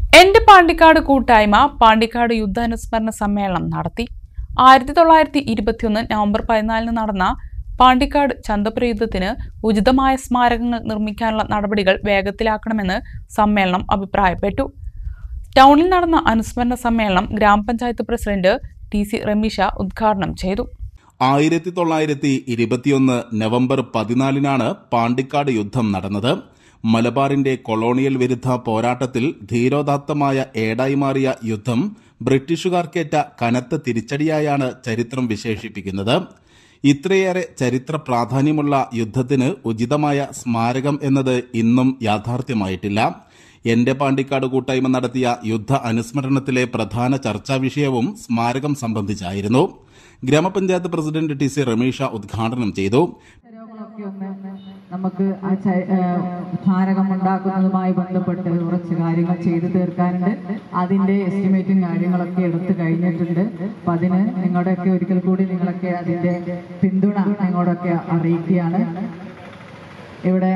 എന്റെ പാണ്ടിക്കാട് കൂട്ടായ്മ പാണ്ടിക്കാട് യുദ്ധാനുസ്മരണ സമ്മേളനം നടത്തി ആയിരത്തി തൊള്ളായിരത്തി ഇരുപത്തിയൊന്ന് നവംബർ പതിനാലിന് നടന്ന പാണ്ടിക്കാട് ചന്തപുര യുദ്ധത്തിന് ഉചിതമായ സ്മാരകങ്ങൾ നിർമ്മിക്കാനുള്ള നടപടികൾ വേഗത്തിലാക്കണമെന്ന് സമ്മേളനം അഭിപ്രായപ്പെട്ടു ടൗണിൽ നടന്ന അനുസ്മരണ സമ്മേളനം ഗ്രാമപഞ്ചായത്ത് പ്രസിഡന്റ് ടി സി റമീഷ ഉദ്ഘാടനം ചെയ്തു ആയിരത്തി തൊള്ളായിരത്തി ഇരുപത്തിയൊന്ന് നവംബർ പതിനാലിനാണ് പാണ്ടിക്കാട് യുദ്ധം നടന്നത് മലബാറിന്റെ കൊളോണിയൽ വിരുദ്ധ പോരാട്ടത്തിൽ ധീരോദാത്തമായ ഏടായി മാറിയ യുദ്ധം ബ്രിട്ടീഷുകാർക്കേറ്റ കനത്ത തിരിച്ചടിയായാണ് ചരിത്രം വിശേഷിപ്പിക്കുന്നത് ഇത്രയേറെ ചരിത്ര പ്രാധാന്യമുള്ള യുദ്ധത്തിന് ഉചിതമായ സ്മാരകം എന്നത് ഇന്നും യാഥാർത്ഥ്യമായിട്ടില്ല എന്റെ പാണ്ടിക്കാട് കൂട്ടായ്മ നടത്തിയ യുദ്ധ അനുസ്മരണത്തിലെ പ്രധാന ചർച്ചാ വിഷയവും സ്മാരകം സംബന്ധിച്ചായിരുന്നു ഗ്രാമപഞ്ചായത്ത് പ്രസിഡന്റ് ടി സി റമീഷ ഉദ്ഘാടനം ചെയ്തു രോഗങ്ങളൊക്കെ ഒന്ന് നമുക്ക് ആ ച- ഏഹ് സ്മാരകം ഉണ്ടാക്കുന്നതുമായി ബന്ധപ്പെട്ട് കുറച്ച് കാര്യങ്ങൾ ചെയ്തു തീർക്കാനുണ്ട് അതിന്റെ എസ്റ്റിമേറ്റും കാര്യങ്ങളൊക്കെ എടുത്തു കഴിഞ്ഞിട്ടുണ്ട് അപ്പൊ അതിന് നിങ്ങളുടെയൊക്കെ ഒരിക്കൽ കൂടി നിങ്ങളൊക്കെ അതിന്റെ പിന്തുണ നിങ്ങളോടൊക്കെ അറിയിക്കുകയാണ് ഇവിടെ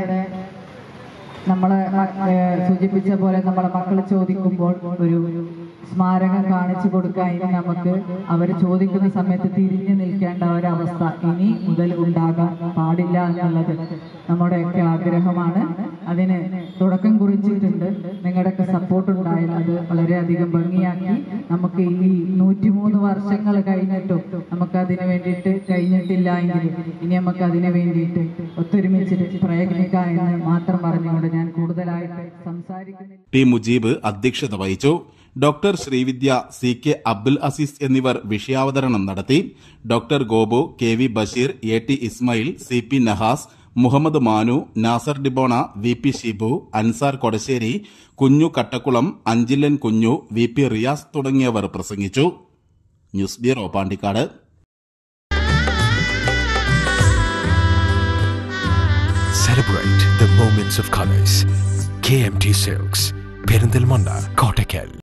നമ്മളെ മ- ഏഹ് സൂചിപ്പിച്ച പോലെ നമ്മളെ മക്കൾ ചോദിക്കുമ്പോൾ ഒരു സ്മാരകം കാണിച്ചു കൊടുക്കാൻ ഇനി നമുക്ക് അവർ ചോദിക്കുന്ന സമയത്ത് തിരിഞ്ഞു നിൽക്കേണ്ട ഒരവസ്ഥ ഇനി മുതൽ ഉണ്ടാകാൻ പാടില്ല എന്നുള്ളത് നമ്മുടെയൊക്കെ ആഗ്രഹമാണ് അതിന് തുടക്കം കുറിച്ചിട്ടുണ്ട് നിങ്ങളുടെയൊക്കെ സപ്പോർട്ട് ഉണ്ടായാൽ അത് വളരെയധികം ഭംഗിയാക്കി നമുക്ക് ഈ നൂറ്റിമൂന്ന് വർഷങ്ങൾ കഴിഞ്ഞിട്ടും നമുക്ക് അതിന് വേണ്ടിയിട്ട് കഴിഞ്ഞിട്ടില്ല എങ്കിൽ ഇനി നമുക്ക് അതിന് വേണ്ടിയിട്ട് ഒത്തൊരുമിച്ച് പ്രയത്നിക്കാം എന്ന് മാത്രം പറഞ്ഞുകൊണ്ട് ഞാൻ കൂടുതലായിട്ട് സംസാരിക്കുന്നില്ല ടി മുജീബ് അധ്യക്ഷത വഹിച്ചു doctor Sreevidya C K Abdul Azeez എന്നിവർ വിഷയാവതരണം നടത്തി doctor Gopu K V Basheer A T Ismail C P Nahas Muhammad Manu Nasar ഡിബോണ V P Shibu Ansar Kodassery Kunju Kattakkulam Anchillan Kunju V P Riyas തുടങ്ങിയവർ പ്രസംഗിച്ചു news bureau Pandikkad Celebrate the moments of colors. KMT Silks, Perindalmanda, Kottakkal.